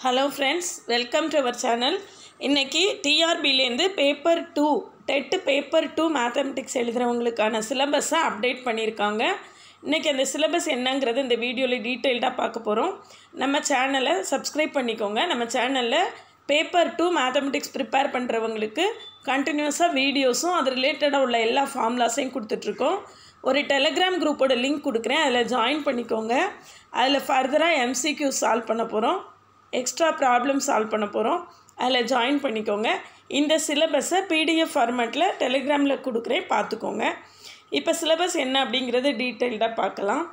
hello friends welcome to our channel இன்றைக்கி டிஆர்பிலேருந்து paper two TET paper two mathematics எழுதுகிறவங்களுக்கான சிலபஸை அப்டேட் பண்ணியிருக்காங்க இன்றைக்கி அந்த சிலபஸ் என்னங்கிறது இந்த வீடியோவில் டீட்டெயில்டாக பார்க்க போகிறோம் நம்ம சேனலை சப்ஸ்கிரைப் பண்ணிக்கோங்க நம்ம சேனலில் பேப்பர் டூ மேத்தமெட்டிக்ஸ் ப்ரிப்பேர் பண்ணுறவங்களுக்கு கண்டினியூஸாக வீடியோஸும் அது ரிலேட்டடாக உள்ள எல்லா ஃபார்முலாஸையும் கொடுத்துட்ருக்கோம் ஒரு டெலகிராம் குரூப்போட லிங்க் கொடுக்குறேன் அதில் ஜாயின் பண்ணிக்கோங்க அதில் ஃபர்தராக எம்சிக்யூ சால்வ் பண்ண போகிறோம் எக்ஸ்ட்ரா ப்ராப்ளம் சால்வ் பண்ண போகிறோம் அதில் ஜாயின் பண்ணிக்கோங்க இந்த சிலபஸை பிடிஎஃப் ஃபார்மேட்டில் டெலிகிராமில் கொடுக்குறேன் பார்த்துக்கோங்க இப்போ சிலபஸ் என்ன அப்படிங்கிறது டீட்டெயில்டாக பார்க்கலாம்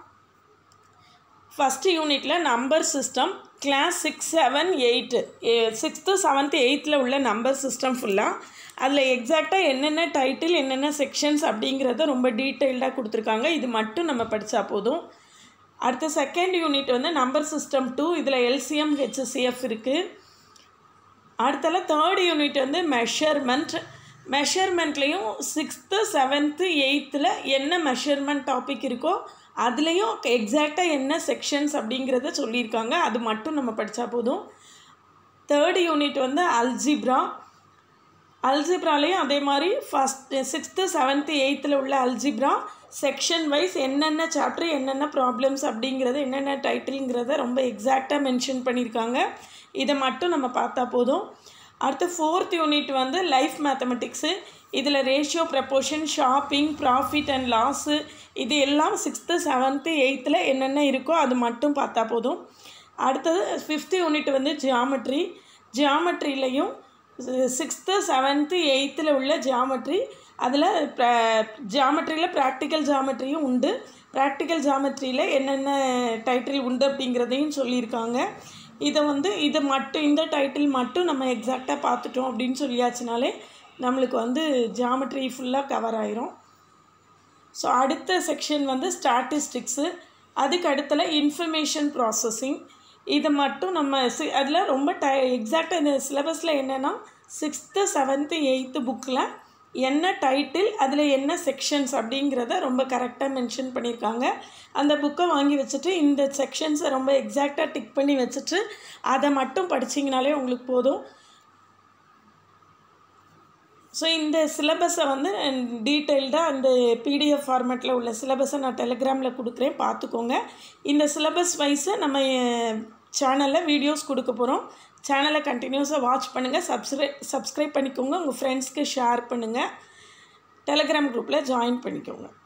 ஃபஸ்ட்டு யூனிட்டில் number system class six seven eight sixth seventh எயித்தில் உள்ள நம்பர் சிஸ்டம் ஃபுல்லாக அதில் எக்ஸாக்டாக என்னென்ன டைட்டில் என்னென்ன செக்ஷன்ஸ் அப்படிங்கிறத ரொம்ப டீட்டெயில்டாக கொடுத்துருக்காங்க இது மட்டும் நம்ம படித்தா போதும் அடுத்த செகண்ட் யூனிட் வந்து நம்பர் சிஸ்டம் டூ இதில் எல்சிஎம் ஹெச்எஸ்சிஎஃப் இருக்குது அடுத்தால தேர்ட் யூனிட் வந்து மெஷர்மெண்ட் மெஷர்மெண்ட்லேயும் சிக்ஸ்த்து செவன்த்து எயித்தில் என்ன மெஷர்மெண்ட் டாபிக் இருக்கோ அதுலேயும் எக்ஸாக்டாக என்ன செக்ஷன்ஸ் அப்படிங்கிறத சொல்லியிருக்காங்க அது மட்டும் நம்ம படித்தா போதும் தேர்ட் யூனிட் வந்து அல்ஜிப்ரா அல்ஜிப்ராலேயும் அதே மாதிரி ஃபஸ்ட் சிக்ஸ்த்து செவன்த்து எயித்தில் உள்ள அல்ஜிப்ரா செக்ஷன் வைஸ் என்னென்ன சாப்டர் என்னென்ன ப்ராப்ளம்ஸ் அப்படிங்கிறது என்னென்ன டைட்டிலுங்கிறத ரொம்ப எக்ஸாக்டாக மென்ஷன் பண்ணியிருக்காங்க இதை மட்டும் நம்ம பார்த்தா போதும் அடுத்து ஃபோர்த் யூனிட் வந்து லைஃப் மேத்தமெட்டிக்ஸு இதில் ratio proportion shopping profit and loss இது எல்லாம் சிக்ஸ்த்து செவன்த்து எயித்தில் என்னென்ன இருக்கோ அது மட்டும் பார்த்தா போதும் அடுத்தது ஃபிஃப்த்து யூனிட் வந்து ஜியாமெட்ரி ஜியாமெட்ரிலையும் சிக்ஸ்த்து செவன்த்து எயித்தில் உள்ள ஜியாமெட்ரி அதில் ஜியாமெட்ரியில் ப்ராக்டிக்கல் ஜியாமெட்ரியும் உண்டு ப்ராக்டிக்கல் ஜியாமெட்ரியில் என்னென்ன டைட்டில் உண்டு அப்படிங்கிறதையும் சொல்லியிருக்காங்க இதை வந்து இது மட்டும் இந்த டைட்டில் மட்டும் நம்ம எக்ஸாக்டாக பார்த்துட்டோம் அப்படின்னு சொல்லியாச்சுனாலே நம்மளுக்கு வந்து ஜியாமெட்ரி ஃபுல்லாக கவர் ஆயிரும் ஸோ அடுத்த செக்ஷன் வந்து ஸ்டாட்டிஸ்டிக்ஸு அதுக்கு அடுத்தல இன்ஃபர்மேஷன் ப்ராசஸிங் இதை மட்டும் நம்ம சி அதில் ரொம்ப டை எக்ஸாக்டாக இந்த சிலபஸில் என்னென்னா சிக்ஸ்த்து செவன்த்து எயித்து புக்கில் என்ன டைட்டில் அதில் என்ன செக்ஷன்ஸ் அப்படிங்கிறத ரொம்ப கரெக்டாக மென்ஷன் பண்ணியிருக்காங்க அந்த புக்கை வாங்கி வச்சுட்டு இந்த செக்ஷன்ஸை ரொம்ப எக்ஸாக்டாக டிக் பண்ணி வச்சுட்டு அதை மட்டும் படிச்சிங்கனாலே உங்களுக்கு போதும் ஸோ இந்த சிலபஸை வந்து டீட்டெயில்டாக அந்த பிடிஎஃப் ஃபார்மேட்டில் உள்ள சிலபஸை நான் டெலிகிராமில் கொடுக்குறேன் பார்த்துக்கோங்க இந்த சிலபஸ் வைஸை நம்ம சேனலில் வீடியோஸ் கொடுக்க போகிறோம் சேனலை கண்டினியூஸாக வாட்ச் பண்ணுங்கள் சப்ஸ்கிரைப் சப்ஸ்கிரைப் பண்ணிக்கோங்க உங்கள் ஃப்ரெண்ட்ஸ்க்கு ஷேர் பண்ணுங்கள் டெலிகிராம் குரூப்பில் ஜாயின் பண்ணிக்கோங்க